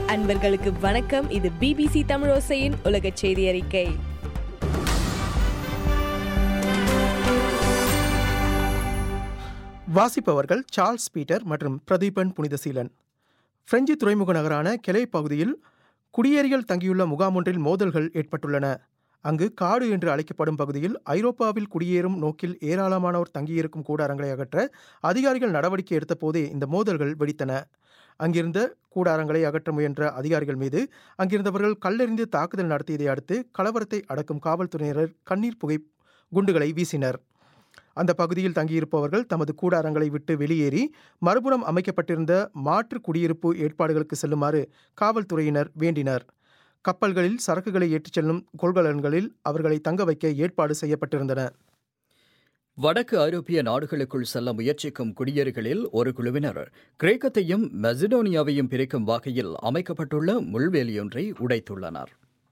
அன்பர்களுக்கு வணக்கம் இது பிபிசி தமிழோசையின் உலக செய்தி அறிக்கை வாசிப்பவர்கள் சார்ல்ஸ் பீட்டர் மற்றும் பிரதீபன் புனிதசீலன் பிரெஞ்சு துறைமுக நகரான கெலை பகுதியில் குடியேறிகள் தங்கியுள்ள முகாம் ஒன்றில் மோதல்கள் ஏற்பட்டுள்ளன அங்கு காடு என்று அழைக்கப்படும் பகுதியில் ஐரோப்பாவில் குடியேறும் நோக்கில் ஏராளமானோர் தங்கியிருக்கும் கூடாரங்களை அகற்ற அதிகாரிகள் நடவடிக்கை எடுத்த போதே இந்த மோதல்கள் வெடித்தன அங்கிருந்த கூடாரங்களை அகற்ற முயன்ற அதிகாரிகள் மீது அங்கிருந்தவர்கள் கல்லெறிந்து தாக்குதல் நடத்தியதை அடுத்து கலவரத்தை அடக்கும் காவல்துறையினர் கண்ணீர் புகை குண்டுகளை வீசினர் அந்த பகுதியில் தங்கியிருப்பவர்கள் தமது கூடாரங்களை விட்டு வெளியேறி மறுபுறம் அமைக்கப்பட்டிருந்த மாற்று குடியிருப்பு ஏற்பாடுகளுக்கு செல்லுமாறு காவல்துறையினர் வேண்டினர் கப்பல்களில் சரக்குகளை ஏற்றிச் செல்லும் கொள்கலன்களில் அவர்களை தங்க வைக்க ஏற்பாடு செய்யப்பட்டிருந்தன வடக்கு ஐரோப்பிய நாடுகளுக்குள் செல்ல முயற்சிக்கும் குடியேறிகளில் ஒரு குழுவினர் கிரேக்கத்தையும் மெசிடோனியாவையும் பிரிக்கும் வகையில் அமைக்கப்பட்டுள்ள முள்வேலியொன்றை உடைத்துள்ளனர்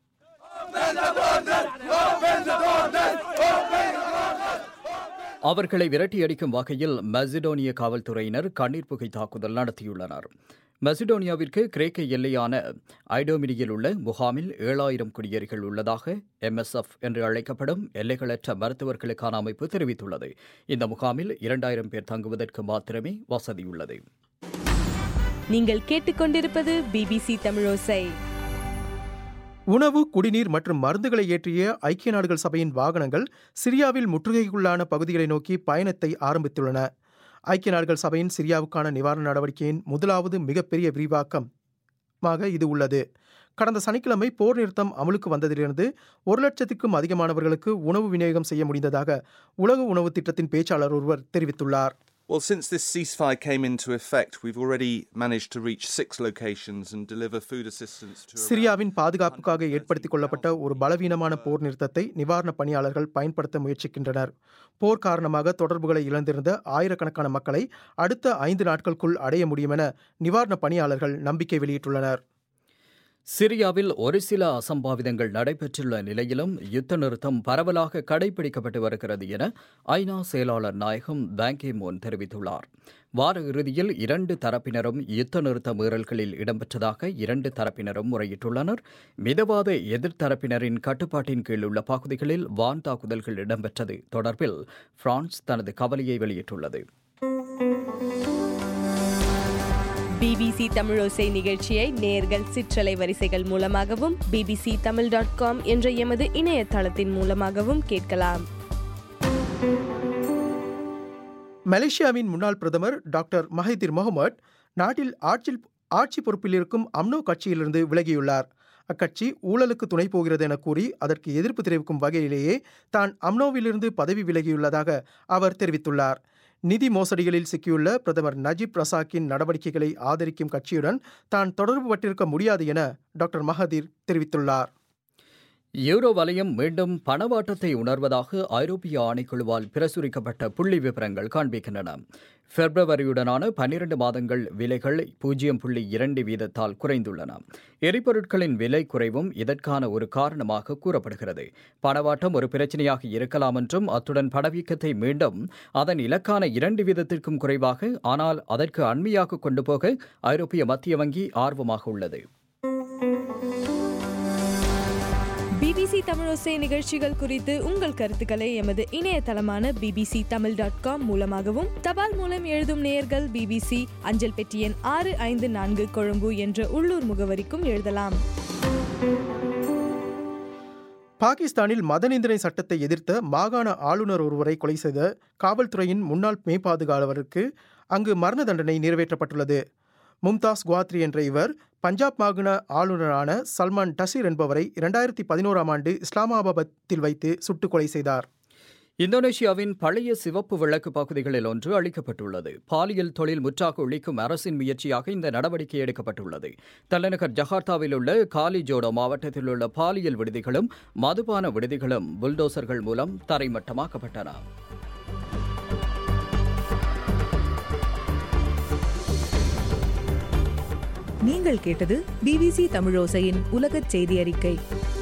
அவர்களை விரட்டியடிக்கும் வகையில் மெசிடோனிய காவல்துறையினர் கண்ணீர் புகை தாக்குதல் நடத்தியுள்ளனர் மெசிடோனியாவிற்கு கிரேக்க எல்லையான ஐடோமினியில் உள்ள முகாமில் ஏழாயிரம் குடியேறிகள் உள்ளதாக எம்எஸ்எஃப் என்று அழைக்கப்படும் எல்லைகளற்ற மருத்துவர்களுக்கான அமைப்பு தெரிவித்துள்ளது இந்த முகாமில் இரண்டாயிரம் பேர் தங்குவதற்கு மாத்திரமே வசதியுள்ளது நீங்கள் கேட்டுக்கொண்டிருப்பது பிபிசி தமிழோசை உணவு குடிநீர் மற்றும் மருந்துகளை ஏற்றிய ஐக்கிய நாடுகள் சபையின் வாகனங்கள் சிரியாவில் முற்றுகைக்குள்ளான பகுதிகளை நோக்கி பயணத்தை ஆரம்பித்துள்ளன ஐக்கிய நாடுகள் சபையின் சிரியாவுக்கான நிவாரண நடவடிக்கையின் முதலாவது மிகப்பெரிய விரிவாக்கமாக இது உள்ளது கடந்த சனிக்கிழமை போர் நிறுத்தம் அமலுக்கு வந்ததிலிருந்து ஒரு லட்சத்துக்கும் அதிகமானவர்களுக்கு உணவு விநியோகம் செய்ய முடிந்ததாக உலக உணவு திட்டத்தின் பேச்சாளர் ஒருவர் தெரிவித்துள்ளார் Well, since this ceasefire came into effect, we've already managed to reach six locations and deliver food assistance to. around- சிரியாவின் பாதுகாப்புக்காக ஏற்படுத்திக் கொள்ளப்பட்ட ஒரு பலவீனமான போர் நிறுத்தத்தை நிவாரண பணியாளர்கள் பயன்படுத்த முயற்சிக்கின்றனர் போர் காரணமாக தொடர்புகளை இழந்திருந்த ஆயிரக்கணக்கான மக்களை அடுத்த ஐந்து நாட்களுக்குள் அடைய முடியும் என நிவாரண பணியாளர்கள் நம்பிக்கை வெளியிட்டுள்ளனர் சிரியாவில் ஒரு சில அசம்பாவிதங்கள் நடைபெற்றுள்ள நிலையிலும் யுத்த நிறுத்தம் பரவலாக கடைபிடிக்கப்பட்டு வருகிறது என ஐநா செயலாளர் நாயகம் பேங்கி மோன் தெரிவித்துள்ளார் வார இறுதியில் இரண்டு தரப்பினரும் யுத்த நிறுத்த மீறல்களில் இடம்பெற்றதாக இரண்டு தரப்பினரும் முறையிட்டுள்ளனர் மிதவாத எதிர்த்தரப்பினரின் கட்டுப்பாட்டின் கீழ் உள்ள பகுதிகளில் வான் தாக்குதல்கள் இடம்பெற்றது தொடர்பில் பிரான்ஸ் தனது கவலையை வெளியிட்டுள்ளது பிபிசி தமிழோசை நிகழ்ச்சியை நேர்கள் சிற்றலை வரிசைகள் மூலமாகவும் பிபிசி தமிழ் டாட் காம் என்ற எமது இணையதளத்தின் மூலமாகவும் கேட்கலாம் மலேசியாவின் முன்னாள் பிரதமர் டாக்டர் மஹதிர் முகமது நாட்டில் ஆட்சியில் ஆட்சி பொறுப்பில் இருக்கும் அம்னோ கட்சியிலிருந்து விலகியுள்ளார் அக்கட்சி ஊழலுக்கு துணை போகிறது என கூறி அதற்கு எதிர்ப்பு தெரிவிக்கும் வகையிலேயே தான் அம்னோவிலிருந்து பதவி விலகியுள்ளதாக அவர் தெரிவித்துள்ளார் நிதி மோசடிகளில் சிக்கியுள்ள பிரதமர் நஜீப் ரசாக்கின் நடவடிக்கைகளை ஆதரிக்கும் கட்சியுடன் தான் தொடர்பு பட்டிருக்க முடியாது என டாக்டர் மஹதிர் தெரிவித்துள்ளார் யூரோ வலயம் மீண்டும் பணவாட்டத்தை உணர்வதாக ஐரோப்பிய ஆணைக்குழுவால் பிரசுரிக்கப்பட்ட புள்ளி விவரங்கள் காண்பிக்கின்றன பிப்ரவரியுடனான பன்னிரண்டு மாதங்கள் விலைகள் பூஜ்ஜியம் புள்ளி இரண்டு வீதத்தால் குறைந்துள்ளன எரிபொருட்களின் விலை குறைவும் இதற்கான ஒரு காரணமாக கூறப்படுகிறது பணவாட்டம் ஒரு பிரச்சனையாக இருக்கலாம் என்றும் அத்துடன் பணவீக்கத்தை மீண்டும் அதன் இலக்கான இரண்டு வீதத்திற்கும் குறைவாக ஆனால் அதற்கு அண்மையாக கொண்டு போக ஐரோப்பிய மத்திய வங்கி ஆர்வமாக உள்ளது பிபிசி தமிழோசை நிகழ்ச்சிகள் குறித்து உங்கள் கருத்துக்களை எமது இணையதளமான பிபிசி தமிழ் டாட் காம் மூலமாகவும் தபால் மூலம் எழுதும் நேயர்கள் பிபிசி அஞ்சல் பெட்டி எண் ஆறு ஐந்து நான்கு கொழும்பு என்ற உள்ளூர் முகவரிக்கும் எழுதலாம் பாகிஸ்தானில் மதநிந்தனை சட்டத்தை எதிர்த்த மாகாண ஆளுநர் ஒருவரை கொலை செய்த காவல்துறையின் முன்னாள் மேய்பாதுகாவலருக்கு அங்கு மரண தண்டனை நிறைவேற்றப்பட்டுள்ளது மும்தாஸ் குவாத்ரி என்ற இவர் பஞ்சாப் மாகாண ஆளுநரான சல்மான் டசீர் என்பவரை இரண்டாயிரத்தி பதினோராம் ஆண்டு இஸ்லாமாபாத்தில் வைத்து சுட்டுக் கொலை செய்தார் இந்தோனேஷியாவின் பழைய சிவப்பு விளக்கு பகுதிகளில் ஒன்று அளிக்கப்பட்டுள்ளது பாலியல் தொழில் முற்றாக ஒழிக்கும் அரசின் முயற்சியாக இந்த நடவடிக்கை எடுக்கப்பட்டுள்ளது தலைநகர் ஜகார்த்தாவில் உள்ள காலிஜோடோ மாவட்டத்தில் உள்ள பாலியல் விடுதிகளும் மதுபான விடுதிகளும் புல்டோசர்கள் மூலம் தரைமட்டமாக்கப்பட்டன நீங்கள் கேட்டது பிபிசி தமிழோசையின் உலகச் செய்தி அறிக்கை